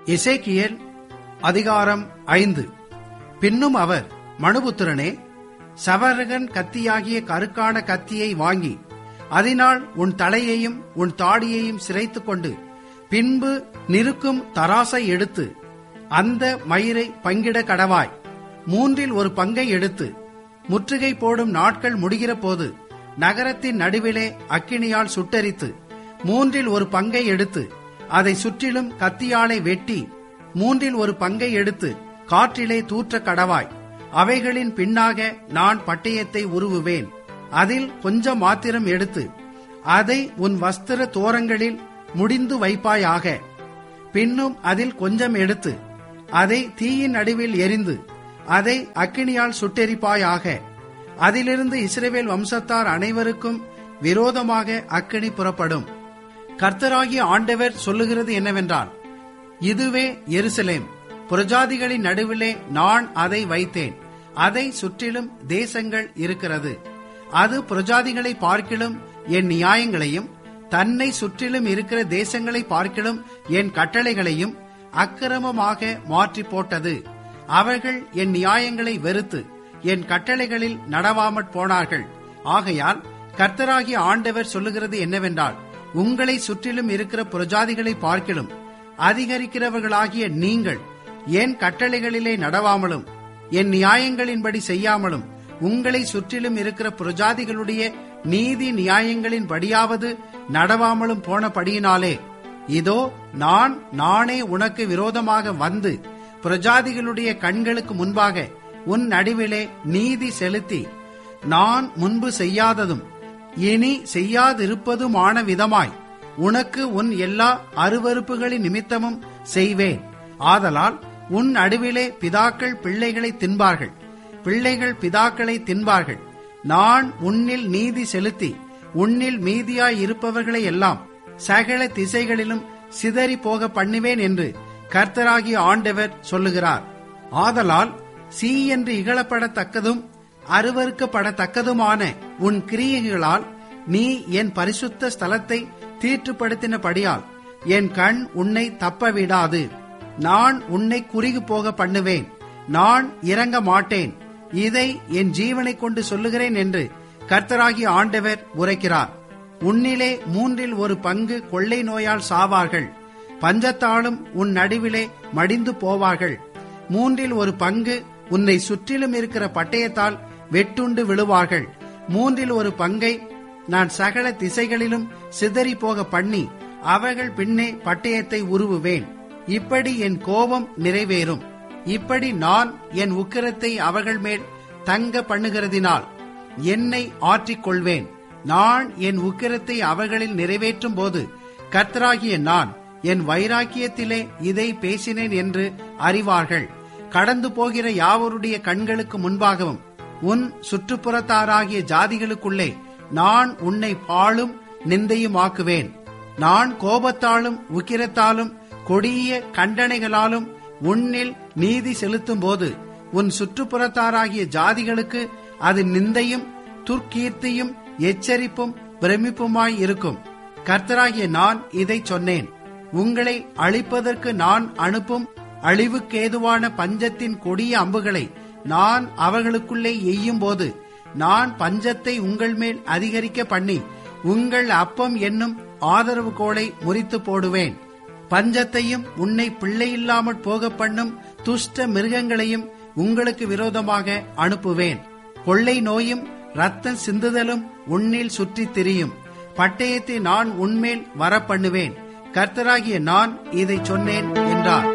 எசேக்கியேல் அதிகாரம் ஐந்து பின்னும் அவர் மனுபுத்திரனே சவரகன் கத்தியாகிய கருக்கான கத்தியை வாங்கி அதனால் உன் தலையையும் உன் தாடியையும் சிரைத்துக் கொண்டு பின்பு நிற்கும் தராசை எடுத்து அந்த மயிரை பங்கிட கடவாய் மூன்றில் ஒரு பங்கை எடுத்து முற்றுகை போடும் நாட்கள் முடிகிற போது நகரத்தின் நடுவிலே அக்கினியால் சுட்டரித்து மூன்றில் ஒரு பங்கை எடுத்து அதை சுற்றிலும் கத்தியாலை வெட்டி மூன்றில் ஒரு பங்கை எடுத்து காற்றிலே தூற்ற கடவாய் அவைகளின் பின்னாக நான் பட்டயத்தை உருவுவேன் அதில் கொஞ்சம் மாத்திரம் எடுத்து அதை உன் வஸ்திர தோரங்களில் முடிந்து வைப்பாயாக பின்னும் அதில் கொஞ்சம் எடுத்து அதை தீயின் நடுவில் எரிந்து அதை அக்கினியால் சுட்டெரிப்பாயாக அதிலிருந்து இஸ்ரவேல் வம்சத்தார் அனைவருக்கும் விரோதமாக அக்கினி புறப்படும் கர்த்தராகிய ஆண்டவர் சொல்லுகிறது என்னவென்றால் இதுவே எருசலேம் புரஜாதிகளின் நடுவிலே நான் அதை வைத்தேன் அதை சுற்றிலும் தேசங்கள் இருக்கிறது அது புரஜாதிகளை பார்க்கிலும் என் நியாயங்களையும் தன்னை சுற்றிலும் இருக்கிற தேசங்களை பார்க்கிலும் என் கட்டளைகளையும் அக்கிரமமாக மாற்றி போட்டது அவர்கள் என் நியாயங்களை வெறுத்து என் கட்டளைகளில் நடவாமற் போனார்கள் ஆகையால் கர்த்தராகிய ஆண்டவர் சொல்லுகிறது என்னவென்றால் உங்களை சுற்றிலும் இருக்கிற புரஜாதிகளை பார்க்கிலும் அதிகரிக்கிறவர்களாகிய நீங்கள் என் கட்டளைகளிலே நடவாமலும் என் நியாயங்களின்படி செய்யாமலும் உங்களை சுற்றிலும் இருக்கிற புரஜாதிகளுடைய நீதி நியாயங்களின் படியாவது நடவாமலும் போனபடியினாலே இதோ நான் நானே உனக்கு விரோதமாக வந்து பிரஜாதிகளுடைய கண்களுக்கு முன்பாக உன் நடுவிலே நீதி செலுத்தி நான் முன்பு செய்யாததும் இனி செய்யாதிருப்பதுமான விதமாய் உனக்கு உன் எல்லா அருவறுப்புகளின் நிமித்தமும் செய்வேன் ஆதலால் உன் நடுவிலே பிதாக்கள் பிள்ளைகளை தின்பார்கள் பிள்ளைகள் பிதாக்களை தின்பார்கள் நான் உன்னில் நீதி செலுத்தி உன்னில் மீதியாய் இருப்பவர்களை எல்லாம் சகல திசைகளிலும் சிதறி போக பண்ணுவேன் என்று கர்த்தராகிய ஆண்டவர் சொல்லுகிறார் ஆதலால் சீ என்று இகழப்படத்தக்கதும் அருவறுக்கப்படத்தக்கதுமான உன் கிரியைகளால் நீ என் பரிசுத்த ஸ்தலத்தை தீற்றுப்படுத்தினபடியால் என் கண் உன்னை தப்ப விடாது நான் உன்னை குறுகி போக பண்ணுவேன் நான் இறங்க மாட்டேன் இதை என் ஜீவனை கொண்டு சொல்லுகிறேன் என்று கர்த்தராகிய ஆண்டவர் உரைக்கிறார் உன்னிலே மூன்றில் ஒரு பங்கு கொள்ளை நோயால் சாவார்கள் பஞ்சத்தாலும் உன் நடுவிலே மடிந்து போவார்கள் மூன்றில் ஒரு பங்கு உன்னை சுற்றிலும் இருக்கிற பட்டயத்தால் வெட்டுண்டு விழுவார்கள் மூன்றில் ஒரு பங்கை நான் சகல திசைகளிலும் சிதறி போக பண்ணி அவர்கள் பின்னே பட்டயத்தை உருவுவேன் இப்படி என் கோபம் நிறைவேறும் இப்படி நான் என் உக்கிரத்தை அவர்கள் மேல் தங்க பண்ணுகிறதினால் என்னை ஆற்றிக் கொள்வேன் நான் என் உக்கிரத்தை அவர்களில் நிறைவேற்றும் போது கர்த்தராகிய நான் என் வைராக்கியத்திலே இதை பேசினேன் என்று அறிவார்கள் கடந்து போகிற யாவருடைய கண்களுக்கு முன்பாகவும் உன் சுற்றுப்புறத்தாராகிய ஜாதிகளுக்குள்ளே நான் உன்னை பாழும் நிந்தையுமாக்குவேன் நான் கோபத்தாலும் உக்கிரத்தாலும் கொடிய கண்டனைகளாலும் உன்னில் நீதி செலுத்தும் போது உன் சுற்றுப்புறத்தாராகிய ஜாதிகளுக்கு அது நிந்தையும் துர்க்கீர்த்தியும் எச்சரிப்பும் பிரமிப்புமாய் இருக்கும் கர்த்தராகிய நான் இதை சொன்னேன் உங்களை அழிப்பதற்கு நான் அனுப்பும் அழிவுக்கேதுவான பஞ்சத்தின் கொடிய அம்புகளை நான் அவர்களுக்குள்ளே எய்யும் போது நான் பஞ்சத்தை உங்கள் மேல் அதிகரிக்க பண்ணி உங்கள் அப்பம் என்னும் ஆதரவு கோளை முறித்து போடுவேன் பஞ்சத்தையும் உன்னை பிள்ளையில்லாமற் போக பண்ணும் துஷ்ட மிருகங்களையும் உங்களுக்கு விரோதமாக அனுப்புவேன் கொள்ளை நோயும் ரத்தம் சிந்துதலும் உன்னில் சுற்றித் திரியும் பட்டயத்தை நான் உன்மேல் வரப்பண்ணுவேன் கர்த்தராகிய நான் இதை சொன்னேன் என்றார்